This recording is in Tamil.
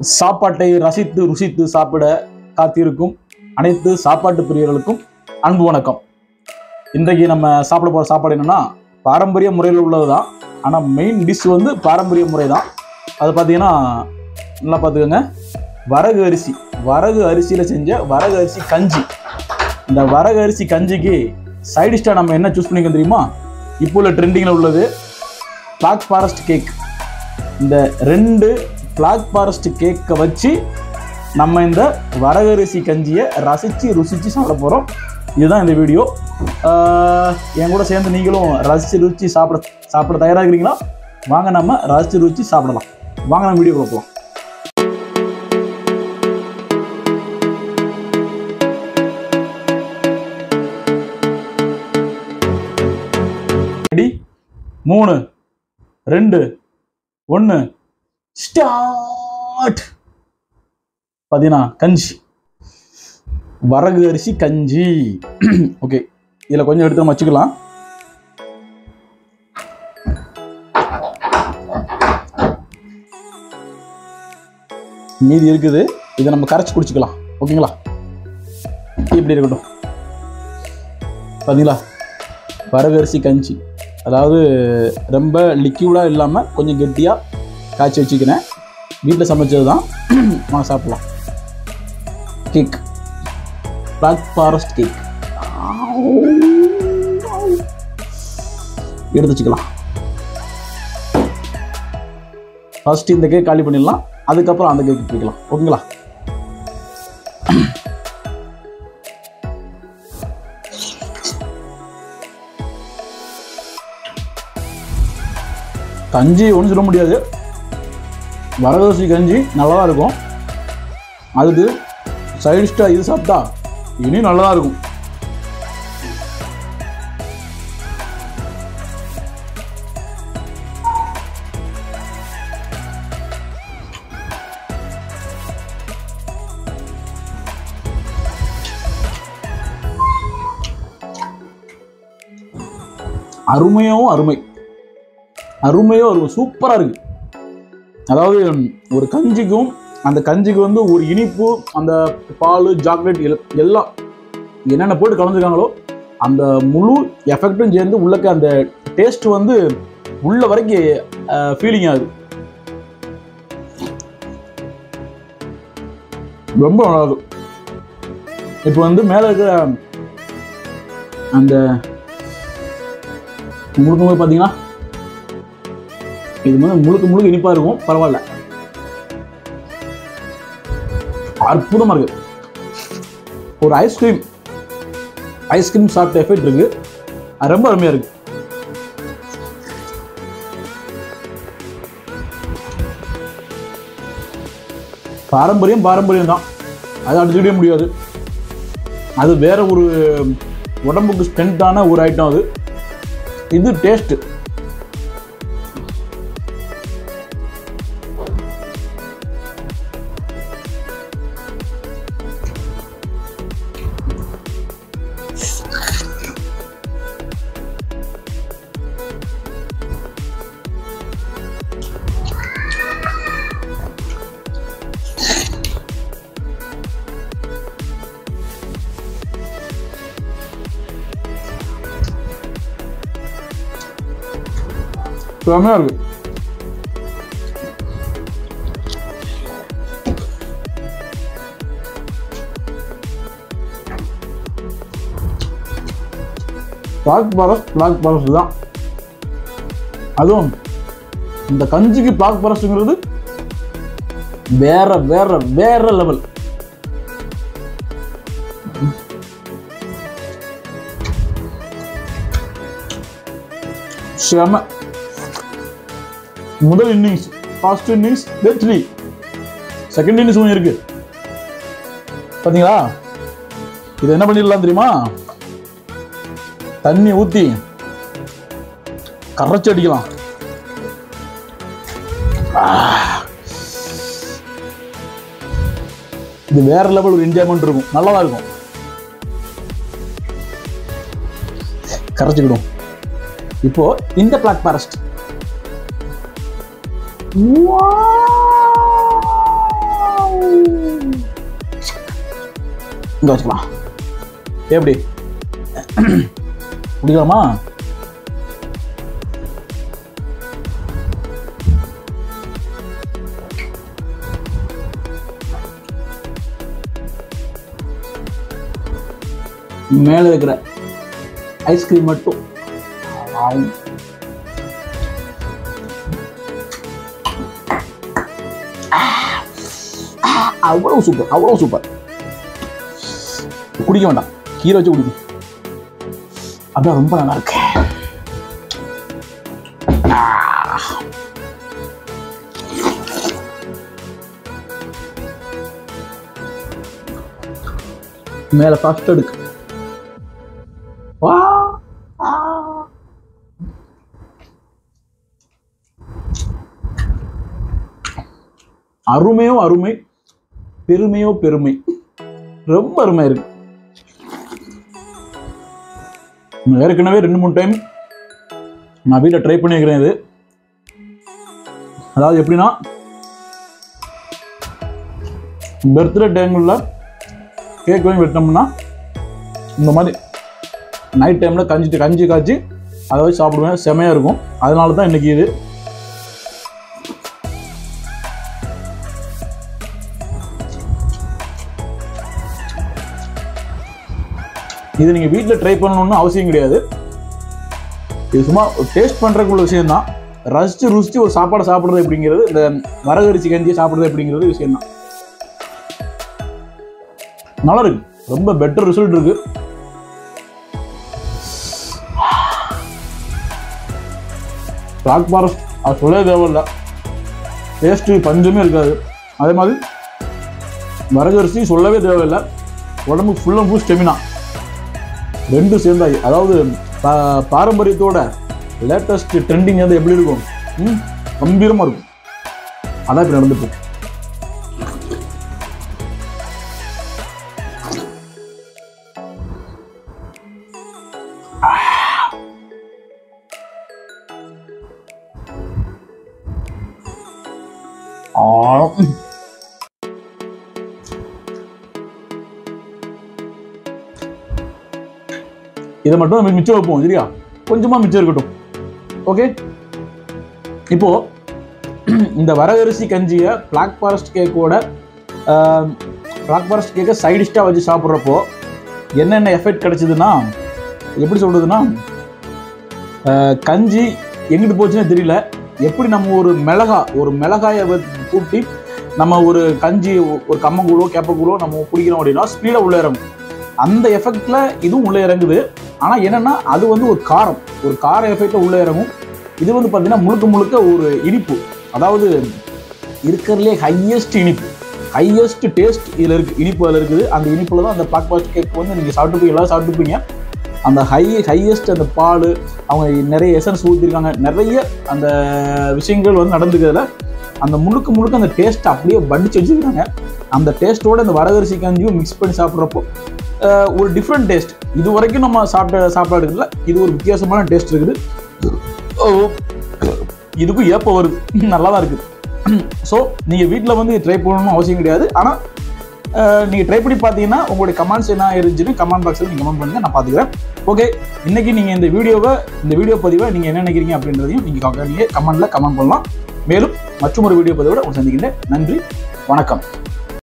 சாப்பாட்டை ரசித்து ருசித்து சாப்பிட காத்திருக்கும் அனைத்து சாப்பாட்டு பிரியர்களுக்கும் அன்பு வணக்கம் இன்றைக்கு நம்ம சாப்பிட போகிற சாப்பாடு என்னன்னா பாரம்பரிய முறையில் உள்ளது தான் ஆனால் மெயின் டிஷ் வந்து பாரம்பரிய முறை தான் அது பார்த்தீங்கன்னா நல்லா பார்த்துக்கோங்க வரகு அரிசி வரகு அரிசியில் செஞ்ச வரகு அரிசி கஞ்சி இந்த வரகு அரிசி கஞ்சிக்கு சைடிஷ்டாக நம்ம என்ன சூஸ் பண்ணிக்க தெரியுமா இப்போ உள்ள ட்ரெண்டிங்கில் உள்ளது பிளாக் ஃபாரஸ்ட் கேக் இந்த ரெண்டு பிளாக் ஃபாரஸ்ட் கேக்கை வச்சு நம்ம இந்த வரகரிசி கஞ்சியை ரசித்து ருசித்து சாப்பிட போகிறோம் இதுதான் இந்த வீடியோ ஆஹ் என் கூட சேர்ந்து நீங்களும் ரசித்து ருச்சி சாப்பிட சாப்பிட தயாராக இருக்கிறீங்களா வாங்க நம்ம ரசித்து ருச்சி சாப்பிடலாம் வாங்க நம்ம வீடியோ போகலாம் ரெடி மூணு ரெண்டு ஒன்று ஸ்டார்ட் பார்த்தீங்கன்னா கஞ்சி வரகு அரிசி கஞ்சி ஓகே இதில் கொஞ்சம் எடுத்து நம்ம வச்சுக்கலாம் மீதி இருக்குது இதை நம்ம கரைச்சி குடிச்சுக்கலாம் ஓகேங்களா இப்படி இருக்கட்டும் பார்த்தீங்களா வரகு அரிசி கஞ்சி அதாவது ரொம்ப லிக்யூடாக இல்லாமல் கொஞ்சம் கெட்டியாக காய்ச்சி வச்சுக்கிறேன் வீட்டில் சமைச்சது தான் வாங்க சாப்பிடலாம் கேக் பிளாக் ஃபாரஸ்ட் கேக் எடுத்து வச்சுக்கலாம் ஃபர்ஸ்ட் இந்த கேக் காலி பண்ணிடலாம் அதுக்கப்புறம் அந்த கேக் பிடிக்கலாம் ஓகேங்களா கஞ்சி ஒன்றும் சொல்ல முடியாது வரதரிசி கஞ்சி நல்லா தான் இருக்கும் அதுக்கு சைடிஷ்டாக இது சாப்பிட்டா இனி நல்லா தான் இருக்கும் அருமையோ அருமை அருமையோ அருமை சூப்பராக இருக்கு அதாவது ஒரு கஞ்சிக்கும் அந்த கஞ்சிக்கு வந்து ஒரு இனிப்பு அந்த பால் சாக்லேட் எல்லாம் என்னென்ன போட்டு கலந்துருக்காங்களோ அந்த முழு எஃபெக்டும் சேர்ந்து உள்ளக்க அந்த டேஸ்ட் வந்து உள்ள வரைக்கும் ஃபீலிங் ஆகுது ரொம்ப நல்லா இருக்கும் இப்போ வந்து மேலே இருக்கிற அந்த முழுக்கும்போது பார்த்தீங்கன்னா இது வந்து முழுக்க முழுக்க இனிப்பாக இருக்கும் பரவாயில்ல அற்புதமாக இருக்கு ஒரு ஐஸ்கிரீம் ஐஸ்கிரீம் சாப்பிட்ட எஃபெக்ட் இருக்கு அது ரொம்ப அருமையாக இருக்கு பாரம்பரியம் பாரம்பரியம் தான் அதை அடிச்சுக்கிட்டே முடியாது அது வேற ஒரு உடம்புக்கு ஸ்ட்ரென்த்தான ஒரு ஐட்டம் அது இது டேஸ்ட்டு செம்மையாக இருக்கு பிளாக் ஃபாரஸ்ட் பிளாக் ஃபாரஸ்ட் தான் அதுவும் இந்த கஞ்சிக்கு பிளாக் ஃபாரஸ்ட்ங்கிறது வேற வேற வேற லெவல் செம முதல் இன்னிங்ஸ் ஃபர்ஸ்ட் இன்னிங்ஸ் வெற்றி செகண்ட் இன்னிங்ஸ் ஒன்று இருக்கு பார்த்தீங்களா இது என்ன பண்ணிடலாம் தெரியுமா தண்ணி ஊற்றி கரைச்சி அடிக்கலாம் ஆ. இது வேற லெவல் ஒரு என்ஜாய்மெண்ட் இருக்கும் நல்லா தான் இருக்கும் கரைச்சிக்கிடும் இப்போ இந்த பிளாக் ஃபாரஸ்ட் இங்கே வச்சுக்கலாம் எப்படி குடிக்கலாமா மேலே இருக்கிற ஐஸ்கிரீம் மட்டும் ஆம். அவ்வளவு சூப்பர் அவ்வளவு சூப்பர் குடிக்க வேண்டாம் கீரை வச்சு குடிக்கும் அதான் ரொம்ப நல்லா இருக்கு ஆ. மேல ஃபர்ஸ்ட் எடுக்கு வா ஆ. அருமையோ அருமை பெருமையோ பெருமை ரொம்ப அருமை இருக்கு நான் ஏற்கனவே ரெண்டு மூணு டைம் நான் வீட்டில் ட்ரை பண்ணியிருக்கிறேன் இது அதாவது எப்படின்னா பர்த்டே டைமில் கேக் வாங்கி வெட்டினோம்னா இந்த மாதிரி நைட் டைமில் கஞ்சி கஞ்சி காய்ச்சி அதை வச்சு சாப்பிடுவேன் செமையாக இருக்கும் அதனால தான் இன்னைக்கு இது இது நீங்கள் வீட்டில் ட்ரை பண்ணணும்னு அவசியம் கிடையாது இது சும்மா டேஸ்ட் பண்ணுறதுக்குள்ள விஷயம் தான் ரசித்து ருசித்து ஒரு சாப்பாடு சாப்பிட்றது அப்படிங்கிறது இந்த வரகரிசி கஞ்சி சாப்பிட்றது அப்படிங்கிறது விஷயம் தான் நல்லா இருக்கு ரொம்ப பெட்டர் ரிசல்ட் இருக்கு பிளாக் ஃபாரஸ்ட் அது சொல்லவே தேவையில்ல டேஸ்ட்டு பஞ்சமே இருக்காது அதே மாதிரி வரகரிசி சொல்லவே தேவையில்லை உடம்பு ஃபுல் அண்ட் ஃபுல் ஸ்டெமினா ரெண்டும் சேர்ந்தாய் அதாவது பா- பாரம்பரியத்தோட லேட்டஸ்ட் ட்ரெண்டிங் வந்து எப்படி இருக்கும் ம் கம்பீரமாக இருக்கும் அதான் இப்போ நடந்துட்டு இருக்கு. ஆ ம். இதை மட்டும் நம்ம மிச்சம் வைப்போம் சரியா கொஞ்சமா மிச்சம் இருக்கட்டும் ஓகே இப்போ இந்த வரகரிசி கஞ்சியை பிளாக் ஃபாரஸ்ட் கேக்கோட பிளாக் ஃபாரஸ்ட் கேக்கை சைடிஷ்டாக வச்சு சாப்பிட்றப்போ என்னென்ன எஃபெக்ட் கிடைச்சதுன்னா எப்படி சொல்றதுன்னா ஆஹ், கஞ்சி எங்கிட்டு போச்சுன்னே தெரியல எப்படி நம்ம ஒரு மிளகா ஒரு மிளகாயை வ- கூட்டி நம்ம ஒரு கஞ்சி ஒ- ஒரு கம்மங்கூழோ கேப்பக்கூழோ நம்ம குடிக்கிறோம் அப்படின்னா ஸ்பீடாக உள்ள இறங்கும் அந்த எஃபெக்ட்ல இதுவும் உள்ள இறங்குது ஆனா என்னன்னா அது வந்து ஒரு காரம் ஒரு கார எஃபெக்ட்ல உள்ள இறங்கும் இது வந்து பார்த்தீங்கன்னா முழுக்க முழுக்க ஒரு இனிப்பு அதாவது இருக்கிறதுலே ஹையஸ்ட் இனிப்பு ஹையஸ்ட் டேஸ்ட் இதில் இருக்கு இனிப்பு அதில் இருக்குது அந்த இனிப்புல தான் அந்த பிளாக் ஃபாரஸ்ட் கேக் வந்து நீங்கள் சாப்பிட்டுப்பீங்க எல்லாரும் சாப்பிட்டுப்பீங்க அந்த ஹை ஹையஸ்ட் அந்த பால் அவங்க நிறைய எசன்ஸ் ஊற்றிருக்காங்க நிறைய அந்த விஷயங்கள் வந்து நடந்துக்கிறதுல அந்த முழுக்க முழுக்க அந்த டேஸ்ட் அப்படியே வடிச்சு வச்சிருக்காங்க அந்த டேஸ்ட்டோட அந்த வரகரிசி கஞ்சியும் மிக்ஸ் பண்ணி சாப்பிட்றப்போ அஹ், ஒரு டிஃப்ரெண்ட் டேஸ்ட் இது வரைக்கும் நம்ம சாப்பிட்ட சாப்பாடு இருக்குல்ல இது ஒரு வித்தியாசமான டேஸ்ட் இருக்குது ஓ, இதுக்கும் ஏப்பம் வருது நல்லா தான் இருக்குது ஸோ நீங்கள் வீட்டில் வந்து ட்ரை பண்ணணும்னு அவசியம் கிடையாது ஆனால் நீங்கள் ட்ரை பண்ணி பார்த்தீங்கன்னா உங்களுடைய கமெண்ட்ஸ் என்ன இருந்துச்சுன்னு கமெண்ட் பாக்ஸில் நீங்கள் கமெண்ட் பண்ணுங்க நான் பார்த்துக்கிறேன் ஓகே இன்னைக்கு நீங்கள் இந்த வீடியோவை இந்த வீடியோ பதிவை நீங்கள் என்ன நினைக்கிறீங்க அப்படின்றதையும் நீங்கள் நீங்கள் கமெண்ட்டில் கமெண்ட் பண்ணலாம் மேலும் மற்றும் ஒரு வீடியோ பதிவோட உங்களை சந்திக்கின்றேன் நன்றி வணக்கம்